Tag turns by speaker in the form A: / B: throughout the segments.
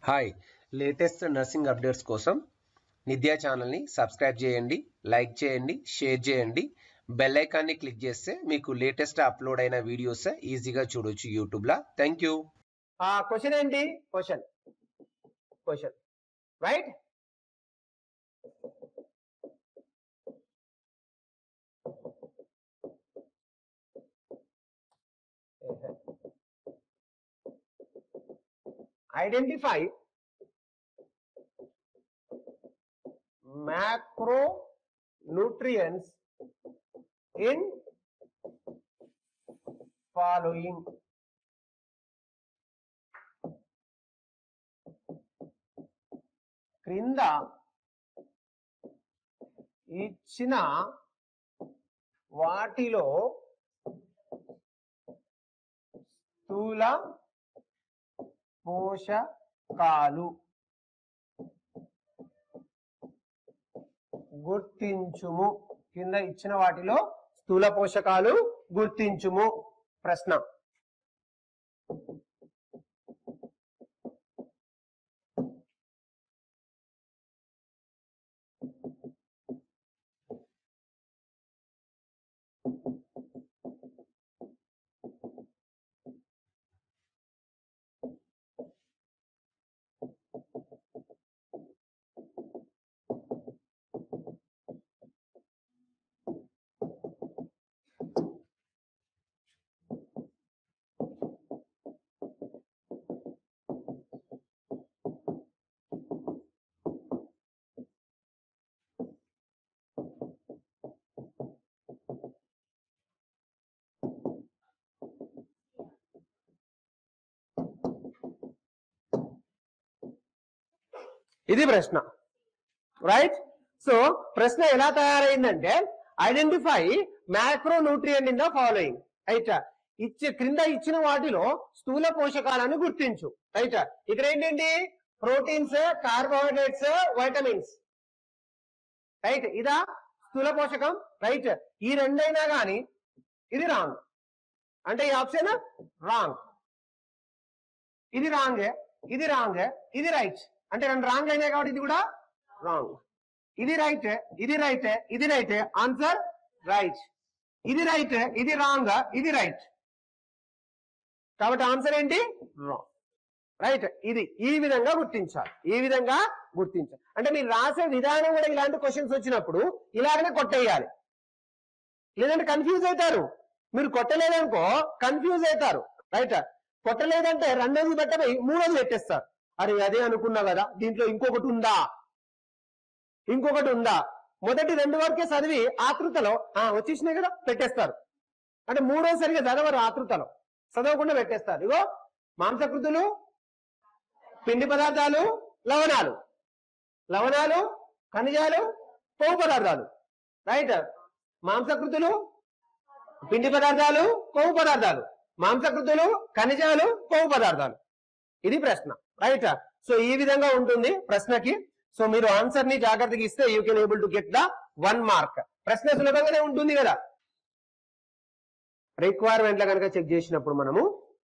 A: hi latest nursing updates కోసం నిద్యా ఛానల్ని subscribe చేయండి లైక్ చేయండి షేర్ చేయండి బెల్ ఐకాన్ని క్లిక్ చేస్తే మీకు లేటెస్ట్ అప్లోడ్ అయిన వీడియోస్ ఈజీగా చూడొచ్చు యూట్యూబ్లో థ్యాంక్ యూ
B: ఆ క్వశ్చన్ ఏంటి question question right identify macro nutrients in following క్రింద ఇచ్చిన వాటిలో స్థూల పోషకాలు గుర్తించుము కింద ఇచ్చిన వాటిలో స్థూల పోషకాలు గుర్తించుము ప్రశ్న ఇది ప్రశ్న రైట్ సో ప్రశ్న ఎలా తయారైందంటే identify macro nutrient in the following right ఇచ్చే క్రింద ఇచ్చిన వాటిలో స్థూల పోషకాలను గుర్తించు రైట్ ఇక్కడ ఏంటండి ప్రోటీన్స్ కార్బోహైడ్రేట్స్ వైటమిన్స్ రైట్ ఇదా స్థూల పోషకం రైట్ ఈ రెండైనా గాని ఇది రాంగ్ అంటే ఈ ఆప్షన్ రాంగ్ ఇది రాంగ్ ఇది రాంగ్ ఇది రైట్ అంటే రెండు రాంగ్ అయినాయి కాబట్టి ఇది కూడా రాంగ్ ఇది రైట్ ఇది రైట్ ఇది రైట్ ఆన్సర్ రైట్ ఇది రైట్ ఇది రాంగ్ ఇది రైట్ కాబట్టి ఆన్సర్ ఏంటి రాంగ్ రైట్ ఇది ఈ విధంగా గుర్తించాలి ఈ విధంగా గుర్తించాలి అంటే మీరు రాసే విధానం కూడా ఇలాంటి క్వశ్చన్స్ వచ్చినప్పుడు ఇలాగనే కొట్టేయాలి లేదంటే కన్ఫ్యూజ్ అవుతారు మీరు కొట్టలేదనుకో కన్ఫ్యూజ్ అవుతారు రైట్ కొట్టలేదంటే రెండోది పెట్టబోయి మూడోది పెట్టేస్తారు అరే అదే అనుకున్నా కదా దీంట్లో ఇంకొకటి ఉందా ఇంకొకటి ఉందా మొదటి రెండు వరకే చదివి ఆతృతలో ఆ వచ్చేసినాయి కదా పెట్టేస్తారు అంటే మూడో సరిగా చదవరు ఆతృతలో చదవకుండా పెట్టేస్తారు ఇగో మాంసకృతులు పిండి పదార్థాలు లవణాలు లవణాలు ఖనిజాలు కొవ్వు పదార్థాలు రైట్ మాంసకృతులు పిండి పదార్థాలు కొవ్వు పదార్థాలు మాంసకృతులు ఖనిజాలు కొవ్వు పదార్థాలు ఇది ప్రశ్న రైట్ సో ఈ విధంగా ఉంటుంది ప్రశ్నకి సో మీరు ఆన్సర్ ని జాగ్రత్తగా ఇస్తే you can able to get the one mark ప్రశ్న సులభంగానే ఉంటుంది కదా రిక్వైర్మెంట్ కనుక చెక్ చేసినప్పుడు మనము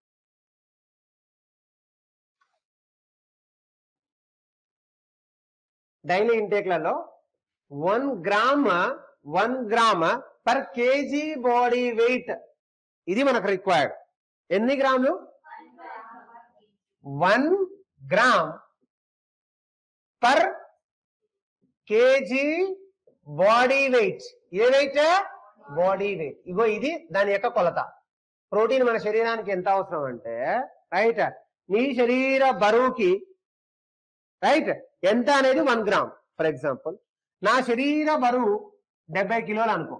B: డైలీ ఇంటేక్లలో one gram one gram per KG body weight ఇది మనకు రిక్వైర్డ్ ఎన్ని గ్రాములు one gram per KG body weight ఏ వెయిట్ బాడీ వెయిట్ ఇగో ఇది దాని యొక్క కొలత ప్రోటీన్ మన శరీరానికి ఎంత అవసరం అంటే రైట్ నీ శరీర బరువుకి రైట్ ఎంత అనేది వన్ గ్రామ్ ఫర్ ఎగ్జాంపుల్ నా శరీర బరువు డెబ్బై కిలోలు అనుకో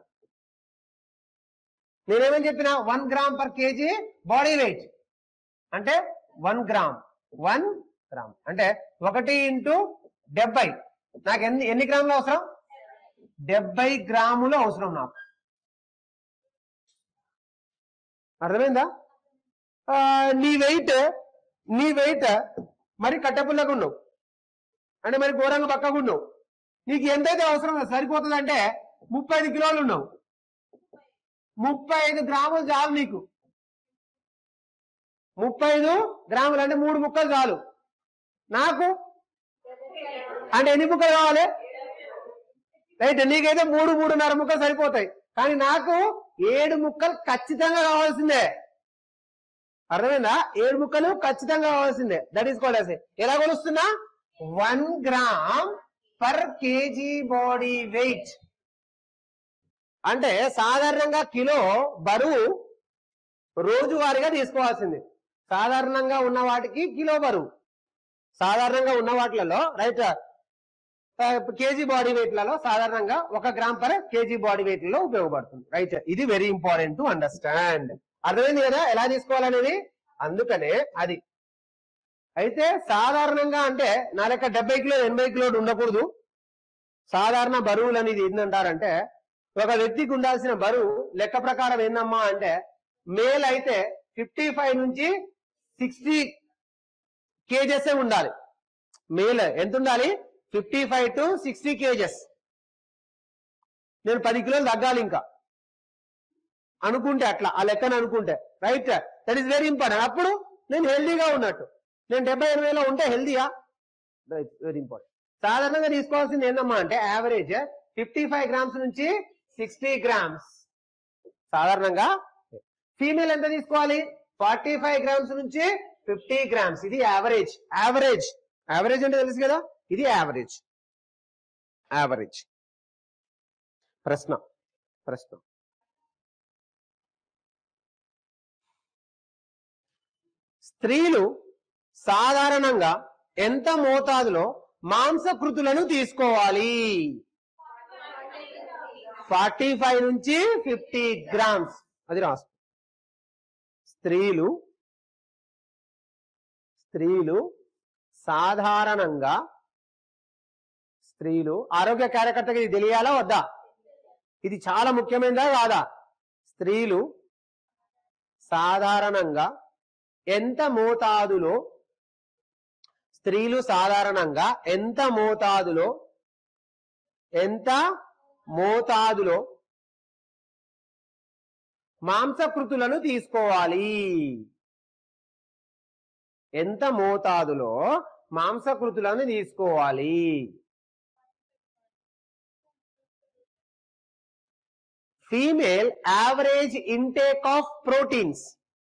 B: నేనేమని చెప్పిన one gram per KG body weight అంటే వన్ గ్రామ్ వన్ గ్రామ్ అంటే ఒకటి ఇంటూ డెబ్బై నాకు ఎన్ని ఎన్ని గ్రాములు అవసరం డెబ్బై గ్రాములు అవసరం నాకు అర్థమైందా ఆ, నీ వెయిట్ నీ వెయిట్ మరి కట్టపుల్లగా ఉన్నావు అంటే మరి ఘోరంగా పక్కగా ఉన్నావు నీకు ఎంతైతే అవసరం సరిపోతుంది అంటే ముప్పై ఐదు కిలోలు ఉన్నావు ముప్పై ఐదు గ్రాములు చాలు నీకు ముప్పై ఐదు గ్రాములు అంటే మూడు ముక్కలు చాలు నాకు అంటే ఎన్ని ముక్కలు కావాలి రైట్ నీకైతే మూడు మూడున్నర ముక్కలు సరిపోతాయి కానీ నాకు ఏడు ముక్కలు ఖచ్చితంగా కావాల్సిందే అర్థమైందా ఏడు ముక్కలు ఖచ్చితంగా కావాల్సిందే దట్ ఈస్ కాల్డ్ ఎలా కొలుస్తున్నా one gram per KG body weight అంటే సాధారణంగా కిలో బరువు రోజువారీగా తీసుకోవాల్సింది సాధారణంగా ఉన్న వాటికి కిలో బరువు సాధారణంగా ఉన్న వాటిలలో రైట్ కేజీ బాడీ వెయిట్లలో సాధారణంగా ఒక gram per KG body weight లో ఉపయోగపడుతుంది రైట్ ఇది వెరీ ఇంపార్టెంట్ టు అండర్స్టాండ్ అర్థమైంది కదా ఎలా తీసుకోవాలనేది అందుకనే అది అయితే సాధారణంగా అంటే నా లెక్క డెబ్బై కిలో ఎనభై కిలోలు ఉండకూడదు సాధారణ బరువులు అనేది ఏంటంటారంటే ఒక వ్యక్తికి ఉండాల్సిన బరువు లెక్క ప్రకారం ఏందమ్మా అంటే మేల్ అయితే ఫిఫ్టీ ఫైవ్ నుంచి సిక్స్టీ కేజెస్ ఉండాలి మేల్ ఎంత ఉండాలి fifty five to sixty kgs నేను పది కిలోలు తగ్గాలి ఇంకా అనుకుంటే అట్లా ఆ లెక్కన అనుకుంటే right that is very important అప్పుడు నేను హెల్దీగా ఉన్నట్టు నేను డెబ్బై ఎనభైలో ఉంటే హెల్దీయా వెరీ ఇంపార్టెంట్ సాధారణంగా తీసుకోవాల్సింది ఏందమ్మా అంటే యావరేజ్ ఫిఫ్టీ ఫైవ్ గ్రామ్స్ నుంచి సిక్స్టీ గ్రామ్స్ సాధారణంగా ఫీమేల్ ఎంత తీసుకోవాలి ఫార్టీ ఫైవ్ గ్రామ్స్ నుంచి ఫిఫ్టీ గ్రామ్స్ ఇది యావరేజ్ యావరేజ్ యావరేజ్ అంటే తెలుసు కదా ఇది యావరేజ్ యావరేజ్ ప్రశ్న ప్రశ్న స్త్రీలు సాధారణంగా ఎంత మోతాదులో మాంసకృతులను తీసుకోవాలి ఫార్టీ ఫైవ్ నుంచి ఫిఫ్టీ గ్రామ్స్ అది రాసు స్త్రీలు స్త్రీలు సాధారణంగా స్త్రీలు ఆరోగ్య కార్యకర్తకి ఇది తెలియాలా వద్దా ఇది చాలా ముఖ్యమైనదా కాదా స్త్రీలు సాధారణంగా ఎంత మోతాదులో స్త్రీలు సాధారణంగా ఎంత మోతాదులో ఎంత మోతాదులో మాంసకృతులను తీసుకోవాలి ఎంత మోతాదులో మాంసకృతులను తీసుకోవాలి female average intake of proteins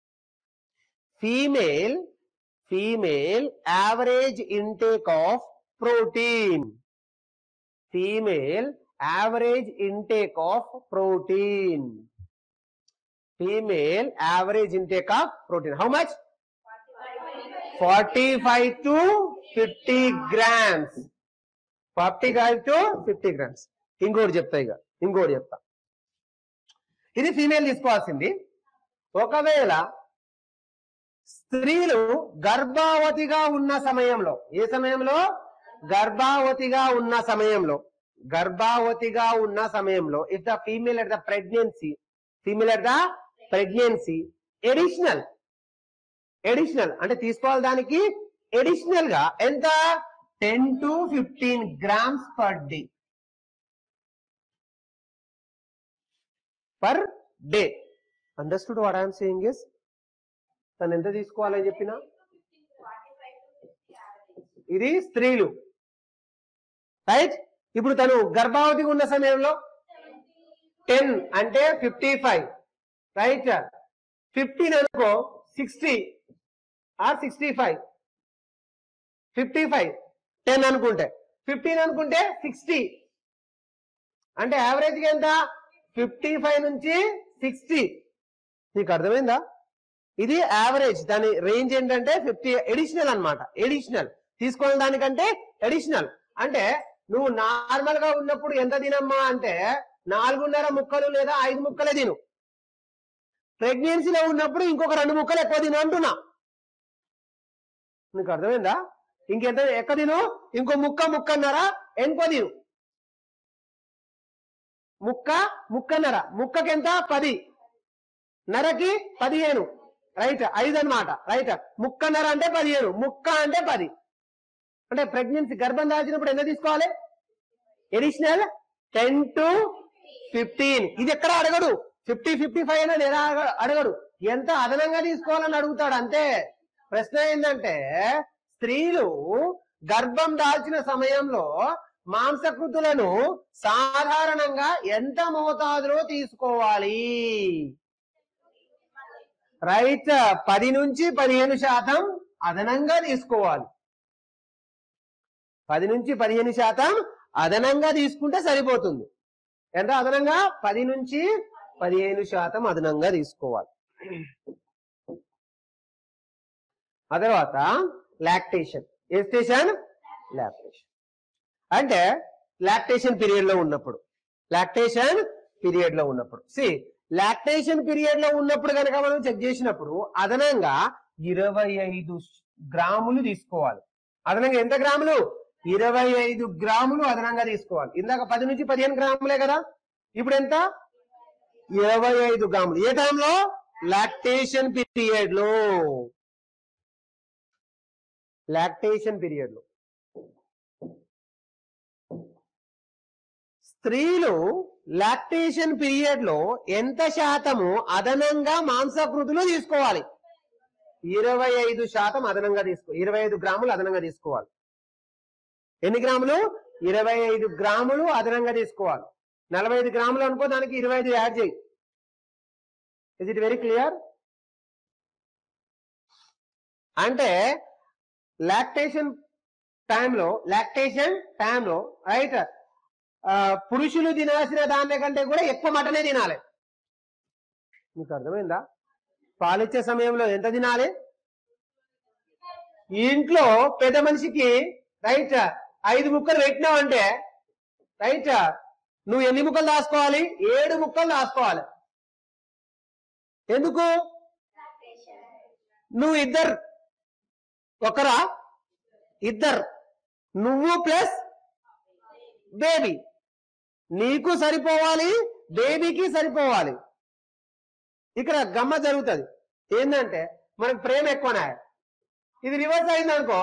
B: female female average intake of protein female average intake of protein female average intake of protein how much forty five to fifty grams forty five to fifty grams ఇంకోటి చెప్తా ఇక ఇంకోటి చెప్తా ఇది female తీసుకోవాల్సింది ఒకవేళ స్త్రీలు గర్భావతిగా ఉన్న సమయంలో ఏ సమయంలో గర్భావతిగా ఉన్న సమయంలో గర్భావతిగా ఉన్న సమయంలో if the female at the pregnancy female at the pregnancy additional additional అంటే తీసుకోవాలి దానికి ఎడిషనల్ గా ఎంత ten to fifteen grams per day per day understood what I'm saying is తను ఎంత తీసుకోవాలని చెప్పిన ఇది స్త్రీలు రైట్ ఇప్పుడు తను గర్భావతిగా ఉన్న సమయంలో టెన్ అంటే ఫిఫ్టీ ఫైవ్ రైట్ ఫిఫ్టీన్ అనుకో sixty or sixty five fifty five ten అనుకుంటే ఫిఫ్టీన్ అనుకుంటే సిక్స్టీ అంటే యావరేజ్ గా ఎంత ఫిఫ్టీ ఫైవ్ నుంచి సిక్స్టీ నీకు అర్థమైందా ఇది యావరేజ్ దాని రేంజ్ ఏంటంటే ఫిఫ్టీ ఎడిషనల్ అన్నమాట ఎడిషనల్ తీసుకోవాలి దానికంటే ఎడిషనల్ అంటే నువ్వు నార్మల్ గా ఉన్నప్పుడు ఎంత తినమ్మా అంటే నాలుగున్నర ముక్కలు లేదా ఐదు ముక్కలే తిను ప్రెగ్నెన్సీలో ఉన్నప్పుడు ఇంకొక రెండు ముక్కలు ఎక్కువ తిను అంటున్నా నీకు అర్థమైందా ఇంకెంత ఎక్కువ తిను ఇంకో ముక్క ముక్కన్నర ఎక్కువ తిను ముక్క ముక్కన్నర ముక్కకి ఎంత పది నరకి పదిహేను రైట్ ఐదు అన్నమాట రైట్ ముక్కన్నర అంటే పదిహేను ముక్క అంటే పది అంటే ప్రెగ్నెన్సీ గర్భం దాల్చినప్పుడు ఎంత తీసుకోవాలి ఎడిషనల్ టెన్ టు ఫిఫ్టీన్ ఇది ఎక్కడ అడగడు ఫిఫ్టీ ఫిఫ్టీ ఫైవ్ అనేది ఎలా అడగ- అడగడు ఎంత అదనంగా తీసుకోవాలని అడుగుతాడు అంతే ప్రశ్న ఏంటంటే స్త్రీలు గర్భం దాల్చిన సమయంలో మాంసకృతులను సాధారణంగా ఎంత మోతాదులో తీసుకోవాలి రైట్ పది నుంచి పదిహేను శాతం అదనంగా తీసుకోవాలి పది నుంచి పదిహేను శాతం అదనంగా తీసుకుంటే సరిపోతుంది ఎంత అదనంగా పది నుంచి పదిహేను శాతం అదనంగా తీసుకోవాలి ఆ తర్వాత లాక్టేషన్ ఏ స్టేషన్ లాక్టేషన్ అంటే లాక్టేషన్ పీరియడ్ లో ఉన్నప్పుడు లాక్టేషన్ పీరియడ్ లో ఉన్నప్పుడు సి లాక్టేషన్ పీరియడ్ లో ఉన్నప్పుడు కనుక మనం చెక్ చేసినప్పుడు అదనంగా ఇరవై ఐదు గ్రాములు తీసుకోవాలి అదనంగా ఎంత గ్రాములు ఇరవై ఐదు గ్రాములు అదనంగా తీసుకోవాలి ఇందాక పది నుంచి పదిహేను గ్రాములే కదా ఇప్పుడు ఎంత ఇరవై ఐదు గ్రాములు ఏ టైంలో లాక్టేషన్ పీరియడ్ లో లాక్టేషన్ పీరియడ్ లో స్త్రీలు లాక్టేషన్ పీరియడ్ లో ఎంత శాతము అదనంగా మాంసకృతులు తీసుకోవాలి ఇరవై ఐదు శాతం అదనంగా తీసుకో ఇరవై ఐదు గ్రాములు అదనంగా తీసుకోవాలి ఎన్ని గ్రాములు ఇరవై ఐదు గ్రాములు అదనంగా తీసుకోవాలి నలభై ఐదు గ్రాములు అనుకో దానికి ఇరవై ఐదు యాడ్ చేయి ఇస్ ఇట్ వెరీ క్లియర్ అంటే లాక్టేషన్ టైంలో లాక్టేషన్ టైంలో రైట్ పురుషులు తినాల్సిన దాని కంటే కూడా ఎక్కువ మటనే తినాలి మీకు అర్థమైందా పాలిచ్చే సమయంలో ఎంత తినాలి ఇంట్లో పెద్ద మనిషికి రైట్ ఐదు ముక్కలు పెట్టినావంటే రైట్ నువ్వు ఎన్ని ముక్కలు దాచుకోవాలి ఏడు ముక్కలు దాచుకోవాలి ఎందుకు నువ్వు ఇద్దరు ఒకరా ఇద్దరు నువ్వు ప్లస్ బేబీ నీకు సరిపోవాలి బేబీకి సరిపోవాలి ఇక్కడ గమ్మ జరుగుతుంది ఏంటంటే మనకు ప్రేమ ఎక్కువనా ఇది రివర్స్ అయింది అనుకో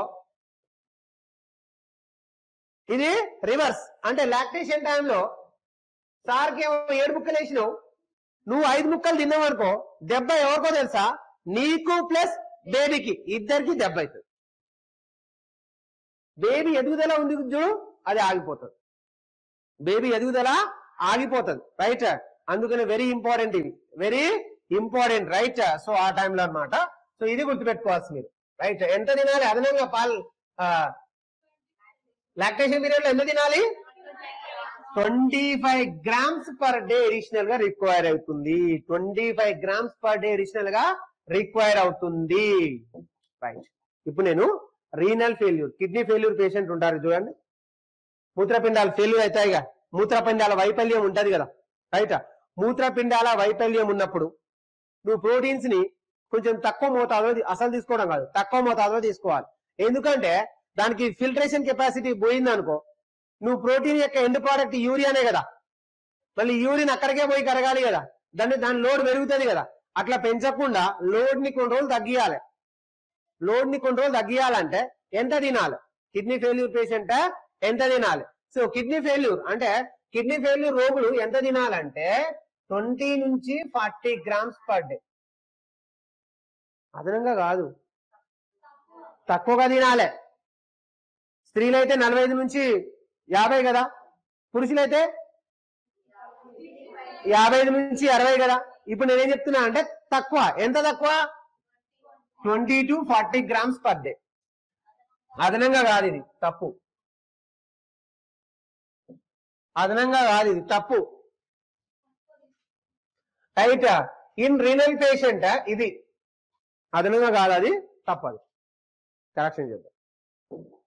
B: ఇది రివర్స్ అంటే లాక్టేషన్ టైంలో సార్కి ఏమో ఏడు ముక్కలు వేసినావు నువ్వు ఐదు ముక్కలు తిన్నావు అనుకో దెబ్బ ఎవరికో తెలుసా నీకు ప్లస్ బేబీకి ఇద్దరికి దెబ్బ అవుతుంది బేబీ ఎదుగుదల ఉంది చూడు అది ఆగిపోతుంది బేబీ ఎదుగుదల ఆగిపోతుంది రైట్ అందుకని వెరీ ఇంపార్టెంట్ ఇవి వెరీ ఇంపార్టెంట్ రైట్ సో ఆ టైంలో అన్నమాట సో ఇది గుర్తుపెట్టుకోవాల్సి మీరు రైట్ ఎంత తినాలి అదనంగా పాలు లాక్టేషన్ పీరియడ్ లో ఎంత తినాలి twenty five grams per day additional గా రిక్వైర్ అవుతుంది twenty five grams per day additional గా రిక్వైర్ అవుతుంది రైట్ ఇప్పుడు నేను renal failure kidney failure patient ఉంటారు చూడండి మూత్రపిండాలు ఫెయిల్యూర్ అవుతాయిగా మూత్రపిండాల వైఫల్యం ఉంటది కదా రైట్ మూత్రపిండాల వైఫల్యం ఉన్నప్పుడు నువ్వు ప్రోటీన్స్ ని కొంచెం తక్కువ మోతాదులో తీ- అసలు తీసుకోవడం కాదు తక్కువ మోతాదులో తీసుకోవాలి ఎందుకంటే దానికి ఫిల్టరేషన్ కెపాసిటీ పోయింది అనుకో నువ్వు ప్రోటీన్ యొక్క ఎండ్ ప్రోడక్ట్ యూరియానే కదా మళ్ళీ యూరిన్ అక్కడికే పోయి కరగాలి కదా దాన్ని దాని లోడ్ పెరుగుతుంది కదా అట్లా పెంచకుండా లోడ్ ని కొన్ని రోజులు తగ్గియాలి లోడ్ ని కొన్ని రోజులు తగ్గియాలంటే ఎంత తినాలి కిడ్నీ ఫెయిల్యూర్ పేషెంట్ ఎంత తినాలి సో కిడ్నీ ఫెయిల్యూర్ అంటే కిడ్నీ ఫెయిల్యూర్ రోగులు ఎంత తినాలంటే ట్వంటీ నుంచి ఫార్టీ గ్రామ్స్ పర్ డే అదనంగా కాదు తక్కువగా తినాలి స్త్రీలైతే నలభై ఐదు నుంచి యాభై కదా పురుషులైతే యాభై ఐదు నుంచి అరవై కదా ఇప్పుడు నేనేం చెప్తున్నా అంటే తక్కువ ఎంత తక్కువ twenty to forty grams per day అదనంగా కాదు ఇది తప్పు అదనంగా కాదు ఇది తప్పు రైట్ ఇన్ రీనల్ పేషెంట్ ఇది అదనంగా కాదు అది తప్పదు కరెక్షన్ చేద్దాం